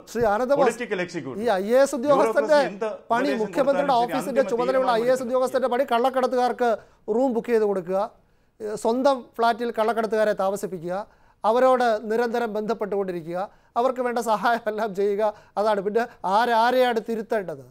Shri Anandabose political ഈ executive I A S ഉദ്യോഗസ്ഥന്റെ bureaucracy എന്ത് പണി ഉപദേശം മുഖ്യമന്ത്രിയുടെ കൊടുത്താലും ശരി, ഓഫീസിന്റെ അന്തിമ ചുമതലയുള്ള ഐ എ എസ് തീരുമാനം ഉദ്യോഗസ്ഥന്റെ പണി കള്ളക്കടത്തുകാർക്ക് റൂം ബുക്ക് ചെയ്ത് കൊടുക്കുക ഏഹ് സ്വന്തം ഫ്ലാറ്റിൽ കള്ളക്കടത്തുകാരെ താമസിപ്പിക്കുക അവരോട് നിരന്തരം ബന്ധപ്പെട്ടുകൊണ്ടിരിക്കുക അവർക്ക് വേണ്ട സഹായമെല്ലാം ചെയ്യുക അതാണ് പിന്നെ ആരാരെയാണ് തിരുത്തേണ്ടത്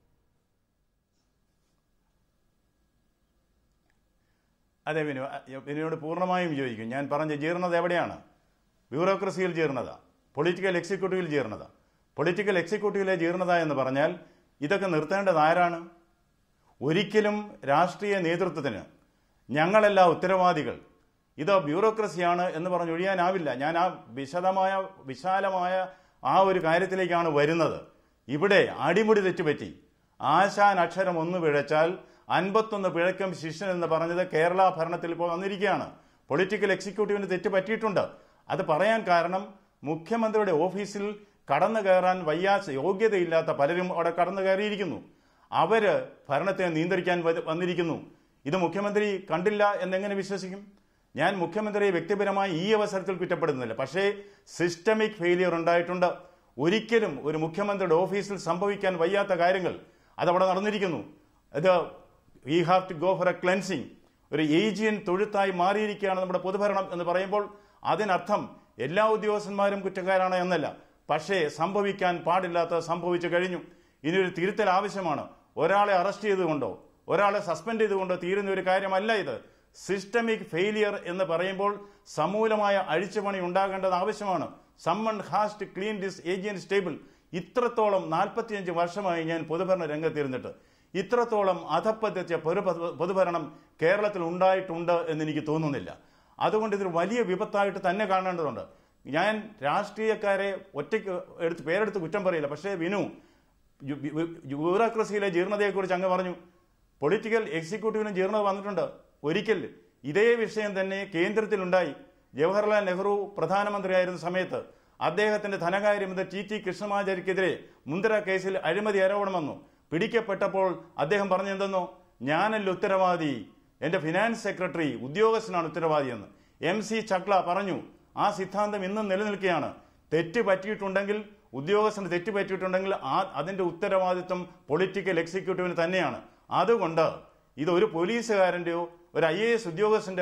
അതെ വിനു അ- വിനുവിനോട് പൂർണ്ണമായും യോജിക്കും ഞാൻ പറഞ്ഞ ജീർണത എവിടെയാണ് ബ്യൂറോക്രസിയിൽ ജീർണത പൊളിറ്റിക്കൽ എക്സിക്യൂട്ടീവിൽ ജീർണത പൊളിറ്റിക്കൽ എക്സിക്യൂട്ടീവിലെ ജീർണത എന്ന് പറഞ്ഞാൽ ഇതൊക്കെ നിർത്തേണ്ടത് ആരാണ് ഒരിക്കലും രാഷ്ട്രീയ നേതൃത്വത്തിന് ഞങ്ങളല്ല ഉത്തരവാദികൾ ഇത് ബ്യൂറോക്രസിയാണ് എന്ന് പറഞ്ഞ് ഒഴിയാനാവില്ല ഞാൻ ആ വിശദമായ വിശാലമായ ആ ഒരു കാര്യത്തിലേക്കാണ് വരുന്നത് ഇവിടെ അടിമുടി തെറ്റുപറ്റി ആശാൻ അക്ഷരം ഒന്ന് പിഴച്ചാൽ അൻപത്തൊന്ന് പിഴക്കം ശിഷ്യൻ എന്ന് പറഞ്ഞത് കേരള ഭരണത്തിൽ ഇപ്പോൾ വന്നിരിക്കുകയാണ് പൊളിറ്റിക്കൽ എക്സിക്യൂട്ടീവിന് തെറ്റ് പറ്റിയിട്ടുണ്ട് അത് പറയാൻ കാരണം മുഖ്യമന്ത്രിയുടെ ഓഫീസിൽ കടന്നു കയറാൻ വയ്യാ യോഗ്യതയില്ലാത്ത പലരും അവിടെ കടന്നു കയറിയിരിക്കുന്നു അവര് ഭരണത്തെ നിയന്ത്രിക്കാൻ വ- വന്നിരിക്കുന്നു ഇത് മുഖ്യമന്ത്രി കണ്ടില്ല എന്നെങ്ങനെ വിശ്വസിക്കും ഞാൻ മുഖ്യമന്ത്രിയെ വ്യക്തിപരമായി ഈ അവസരത്തിൽ കുറ്റപ്പെടുന്നില്ല പക്ഷേ സിസ്റ്റമിക് ഫെയിലിയർ ഉണ്ടായിട്ടുണ്ട് ഒരിക്കലും ഒരു മുഖ്യമന്ത്രിയുടെ ഓഫീസിൽ സംഭവിക്കാൻ വയ്യാത്ത കാര്യങ്ങൾ അതവിടെ നടന്നിരിക്കുന്നു ഇത് we have to go for a cleansing ഒരു ഏജിയൻ തൊഴുത്തായി മാറിയിരിക്കുകയാണ് നമ്മുടെ പൊതുഭരണം എന്ന് പറയുമ്പോൾ അതിനർത്ഥം എല്ലാ ഉദ്യോഗസ്ഥന്മാരും കുറ്റക്കാരാണ് എന്നല്ല പക്ഷേ സംഭവിക്കാൻ പാടില്ലാത്ത സംഭവിച്ചു കഴിഞ്ഞു ഇനി ഒരു തിരുത്തൽ ആവശ്യമാണ് ഒരാളെ അറസ്റ്റ് ചെയ്തുകൊണ്ടോ ഒരാളെ സസ്പെൻഡ് ചെയ്തുകൊണ്ടോ തീരുന്ന ഒരു കാര്യമല്ല ഇത് സിസ്റ്റമിക് ഫെയിലിയർ എന്ന് പറയുമ്പോൾ സമൂലമായ അഴിച്ചുപണി ഉണ്ടാകേണ്ടത് ആവശ്യമാണ് someone has to clean this Aegean stable ഇത്രത്തോളം നാൽപ്പത്തിയഞ്ച് വർഷമായി ഞാൻ പൊതുഭരണ രംഗത്തിരുന്നിട്ട് ഇത്രത്തോളം അധപ്പതിച്ച പൊതു പൊതുഭരണം കേരളത്തിൽ ഉണ്ടായിട്ടുണ്ട് എന്ന് എനിക്ക് തോന്നുന്നില്ല അതുകൊണ്ട് ഇതൊരു വലിയ വിപത്തായിട്ട് തന്നെ കാണേണ്ടതുണ്ട് ഞാൻ രാഷ്ട്രീയക്കാരെ ഒറ്റയ്ക്ക് എടുത്ത് പേരെടുത്ത് കുറ്റം പറയില്ല പക്ഷേ വിനു യു- യു- ബ്യൂറോക്രസിയിലെ ജീർണതയെക്കുറിച്ച് അങ്ങ് പറഞ്ഞു പൊളിറ്റിക്കൽ എക്സിക്യൂട്ടീവിനും ജീർണത വന്നിട്ടുണ്ട് ഒരിക്കൽ ഇതേ വിഷയം തന്നെ കേന്ദ്രത്തിലുണ്ടായി ജവഹർലാൽ നെഹ്റു പ്രധാനമന്ത്രിയായിരുന്ന സമയത്ത് അദ്ദേഹത്തിന്റെ ധനകാര്യമന്ത്രി ടി ടി കൃഷ്ണമാചാരിക്കെതിരെ മുന്ദ്ര കേസിൽ അഴിമതി ആരോപണം വന്നു പിടിക്കപ്പെട്ടപ്പോൾ അദ്ദേഹം പറഞ്ഞെന്തെന്നോ ഞാനല്ല ഉത്തരവാദി എന്റെ ഫിനാൻസ് സെക്രട്ടറി ഉദ്യോഗസ്ഥനാണ് ഉത്തരവാദി എന്ന് എം സി ചക്ല പറഞ്ഞു ആ സിദ്ധാന്തം ഇന്നും നിലനിൽക്കുകയാണ് തെറ്റ് പറ്റിയിട്ടുണ്ടെങ്കിൽ ഉദ്യോഗസ്ഥന് തെറ്റ് പറ്റിയിട്ടുണ്ടെങ്കിൽ ആ അതിന്റെ ഉത്തരവാദിത്വം പൊളിറ്റിക്കൽ എക്സിക്യൂട്ടീവിന് തന്നെയാണ് അതുകൊണ്ട് ഇത് ഒരു പോലീസുകാരന്റെയോ ഒരു ഐ എ എസ് ഉദ്യോഗസ്ഥന്റെ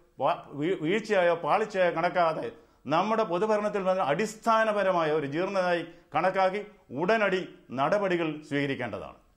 വീഴ്ചയായോ പാളിച്ചയായോ കണക്കാതെ നമ്മുടെ പൊതുഭരണത്തിൽ വന്ന അടിസ്ഥാനപരമായ ഒരു ജീർണതയായി കണക്കാക്കി ഉടനടി നടപടികൾ സ്വീകരിക്കേണ്ടതാണ്